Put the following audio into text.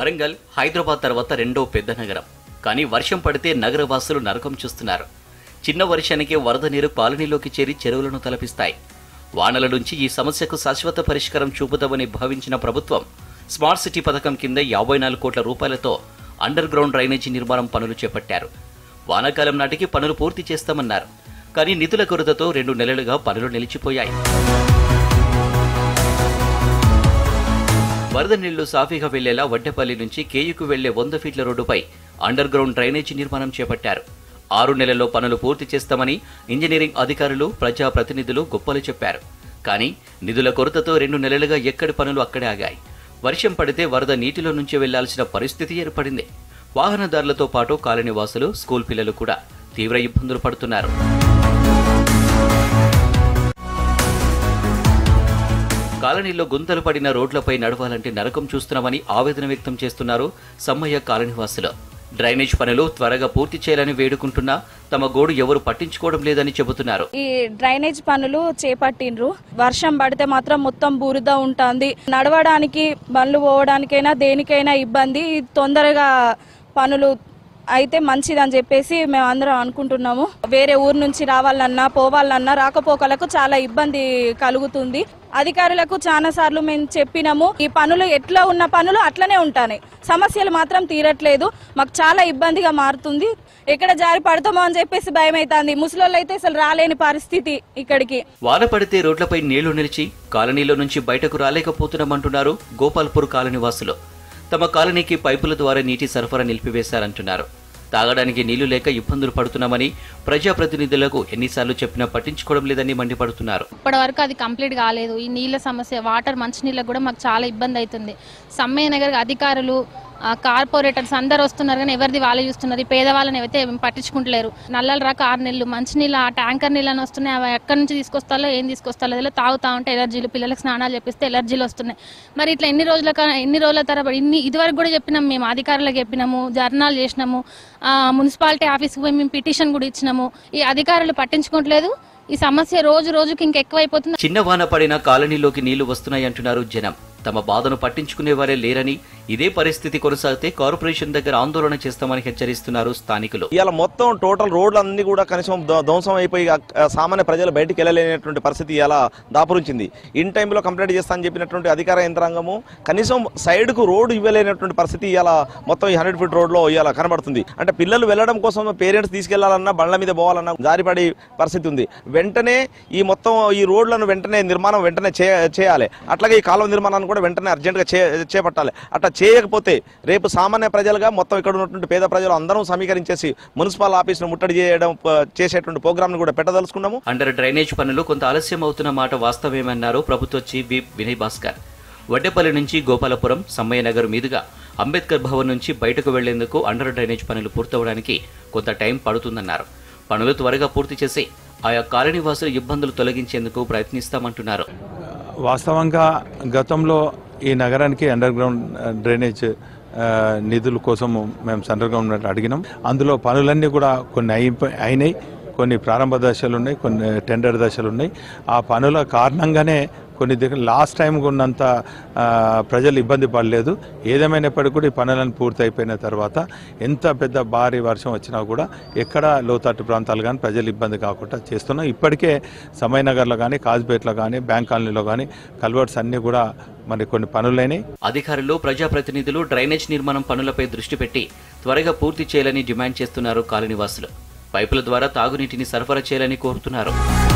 వరంగల్ హైదరాబాద్ తర్వాత రెండో పెద్ద నగరం కానీ వర్షం పడితే నగర వాసులు నరకం చూస్తున్నారు చిన్న వర్షానికి వరద నీరు కాలనీలోకి చేరి చెరువులను తలపిస్తాయి వానల నుంచి ఈ సమస్యకు శాశ్వత పరిష్కారం చూపుతామని భావించిన ప్రభుత్వం స్మార్ట్ సిటీ పథకం కింద యాభై నాలుగు కోట్ల రూపాయలతో అండర్ గ్రౌండ్ డ్రైనేజీ నిర్మాణం పనులు చేపట్టారు వానాకాలం నాటికి పనులు పూర్తి చేస్తామన్నారు కానీ నిధుల కొరతతో రెండు నెలలుగా పనులు నిలిచిపోయాయి వరద నీళ్లు సాఫీగా వెళ్లేలా వడ్డెపల్లి నుంచి కేయుకు వెళ్లే వంద ఫీట్ల రోడ్డుపై అండర్ గ్రౌండ్ డ్రైనేజీ నిర్మాణం చేపట్టారు ఆరు నెలల్లో పనులు పూర్తి చేస్తామని ఇంజనీరింగ్ అధికారులు ప్రజాప్రతినిధులు గొప్పలు చెప్పారు కానీ నిధుల కొరతతో రెండు నెలలుగా ఎక్కడి పనులు అక్కడే ఆగాయి వర్షం పడితే వరద నీటిలో నుంచి వెళ్లాల్సిన పరిస్థితి ఏర్పడింది వాహనదారులతో పాటు కాలనీవాసులు స్కూల్ పిల్లలు కూడా తీవ్ర ఇబ్బందులు పడుతున్నారు కాలనీలో గుంతలు పడిన రోడ్లపై నడవాలంటే నరకం చూస్తున్నామని ఆవేదన వ్యక్తం చేస్తున్నారు సమ్మయ్య కాలనీవాసులు డ్రైనేజ్ పనులు త్వరగా పూర్తి చేయాలని వేడుకుంటున్నా తమ గోడు ఎవరు పట్టించుకోవడం లేదని చెబుతున్నారు ఈ డ్రైనేజ్ పనులు చేపట్టిండ్రు వర్షం పడితే మాత్రం మొత్తం బురద ఉంటుంది నడవడానికి బండ్లు పోవడానికైనా దేనికైనా ఇబ్బంది తొందరగా పనులు అయితే మంచిదని చెప్పేసి మేము అందరం అనుకుంటున్నాము వేరే ఊరు నుంచి రావాలన్నా పోవాలన్నా రాకపోకలకు చాలా ఇబ్బంది కలుగుతుంది అధికారులకు చాలా సార్లు మేము చెప్పినాము ఈ పనులు ఎట్లా ఉన్న పనులు అట్లనే ఉంటాయి సమస్యలు మాత్రం తీరట్లేదు మాకు చాలా ఇబ్బందిగా మారుతుంది ఎక్కడ జారి పడతామో అని చెప్పేసి భయం అవుతుంది ముసలోళ్ళు అయితే అసలు రాలేని పరిస్థితి ఇక్కడికి వాన పడితే రోడ్లపై నీళ్లు నిలిచి కాలనీలో నుంచి బయటకు రాలేకపోతున్నామంటున్నారు గోపాల్పూర్ కాలనీ వాసులు తమ కాలనీకి పైపుల ద్వారా నీటి సరఫరా నిలిపివేశారంటున్నారు తాగడానికి నీళ్లు లేక ఇబ్బందులు పడుతున్నామని ప్రజాప్రతినిధులకు ఎన్నిసార్లు చెప్పినా పట్టించుకోవడం లేదని మండిపడుతున్నారు ఇప్పటి వరకు అది కంప్లీట్ కాలేదు ఈ నీళ్ళ సమస్య వాటర్ మంచినీళ్ళకి కూడా మాకు చాలా ఇబ్బంది అవుతుంది సమ్మయ్య నగర్ అధికారులు ఆ, కార్పొరేటర్స్ అందరు వస్తున్నారు కానీ ఎవరిది వాళ్ళే చూస్తున్నారు ఈ పేదవాళ్ళని అయితే ఏం పట్టించుకుంటలేరు నల్లలు రాక ఆరు నెలలు మంచినీళ్ళు ఆ ట్యాంకర్ నీళ్ళని వస్తున్నాయి అవి ఎక్కడి నుంచి తీసుకొస్తాలో ఏం తీసుకొస్తాలో ఏదో తాగుతా ఉంటే ఎలర్జీలు పిల్లలకు స్నానాలు చెప్పిస్తే ఎలర్జీలు వస్తున్నాయి మరి ఇట్లా ఎన్ని రోజుల కా- ఎన్ని రోజుల తరబడి ఇన్ని ఇదివరకు కూడా చెప్పినాము మేము అధికారులకు చెప్పినాము జర్నాలు చేసినాము ఆ, మున్సిపాలిటీ ఆఫీస్కి పోయి మేము పిటిషన్ కూడా ఇచ్చినాము ఈ అధికారులు పట్టించుకోవట్లేదు ఈ సమస్య రోజు రోజుకి ఇంకెక్కువైపోతుంది చిన్న వాన పడిన కాలనీలోకి నీళ్లు వస్తున్నాయంటున్నారు జనం తమ బాధను పట్టించుకునేవారే లేరని ఇదే పరిస్థితి కొనసాగితే కార్పొరేషన్ దగ్గర ఆందోళన చేస్తామని హెచ్చరిస్తున్నారు స్థానికులు ఇవాళ మొత్తం టోటల్ రోడ్లు అన్ని కూడా కనీసం ధ్వ- ధ్వంసం అయిపోయి ఆ- ఆ సామాన్య ప్రజలు బయటికి వెళ్ళలేనటువంటి పరిస్థితి ఇలా దాపురించింది ఇన్ టైంలో కంప్లైంట్ చేస్తా అని చెప్పినటువంటి అధికార యంత్రాంగము కనీసం సైడ్కు రోడ్డు ఇవ్వలేనటువంటి పరిస్థితి ఇలా మొత్తం ఈ హండ్రెడ్ ఫీట్ రోడ్లో ఇలా కనబడుతుంది అంటే పిల్లలు వెళ్ళడం కోసం పేరెంట్స్ తీసుకెళ్లాలన్నా బండ్ల మీద పోవాలన్నా జారిపడే పరిస్థితి ఉంది వెంటనే ఈ మొత్తం ఈ రోడ్లను వెంటనే నిర్మాణం వెంటనే చే- చేయాలి అట్లాగే ఈ కాలువ నిర్మాణాన్ని కూడా వెంటనే అర్జెంటుగా చే చేపట్టాలి అట్లా చేయకపోతే రేపు సామాన్య ప్రజలుగా మొత్తం ఇక్కడ ఉన్నటువంటి పేద ప్రజలు అందరం సమీకరించేసి మున్సిపల్ ఆఫీసును ముట్టడి చేయడం ప- చేసేటువంటి ప్రోగ్రామ్ను కూడా పెట్టదలుచుకున్నాము అండర్ డ్రైనేజ్ పనులు కొంత ఆలస్యం అవుతున్న మాట వాస్తవమేమన్నారు ప్రభుత్వ చీఫ్ విప్ వినయ్ భాస్కర్ వడ్డేపల్లి నుంచి గోపాలపురం సమ్మయ్య నగర్ మీదుగా అంబేద్కర్ భవన్ నుంచి బయటకు వెళ్లేందుకు అండర్ డ్రైనేజ్ పనులు పూర్తవడానికి కొంత టైం పడుతుందన్నారు పనులు త్వరగా పూర్తి చేసి ఆయా కాలనీవాసుల ఇబ్బందులు తొలగించేందుకు ప్రయత్నిస్తామంటున్నారు వాస్తవంగా గతంలో ఈ నగరానికి అండర్ గ్రౌండ్ డ్రైనేజ్ ఆ, నిధుల కోసము మేము సెంట్రల్ గవర్నమెంట్ అడిగినాం అందులో పనులన్నీ కూడా కొన్ని అయిపో అయినాయి కొన్ని ప్రారంభ దశలు ఉన్నాయి కొన్ని టెండర్ దశలు ఉన్నాయి ఆ పనుల కారణంగానే కొన్ని దగ్గర లాస్ట్ టైం ఉన్నంత ఆ, ప్రజలు ఇబ్బంది పడలేదు ఏదేమైనప్పటికీ కూడా ఈ పనులను పూర్తి అయిపోయిన తర్వాత ఎంత పెద్ద భారీ వర్షం వచ్చినా కూడా ఎక్కడ లోతట్టు ప్రాంతాలు కానీ ప్రజలు ఇబ్బంది కాకుండా చేస్తున్నాం ఇప్పటికే సమయనగర్లో కానీ కాజ్పేట్లో కానీ బ్యాంక్ కాలనీలో కానీ కల్వర్ట్స్ అన్నీ కూడా మరి కొన్ని పనులైనాయి అధికారులు ప్రజాప్రతినిధులు డ్రైనేజ్ నిర్మాణం పనులపై దృష్టి పెట్టి త్వరగా పూర్తి చేయాలని డిమాండ్ చేస్తున్నారు కాలనీవాసులు పైపుల ద్వారా తాగునీటిని సరఫరా చేయాలని కోరుతున్నారు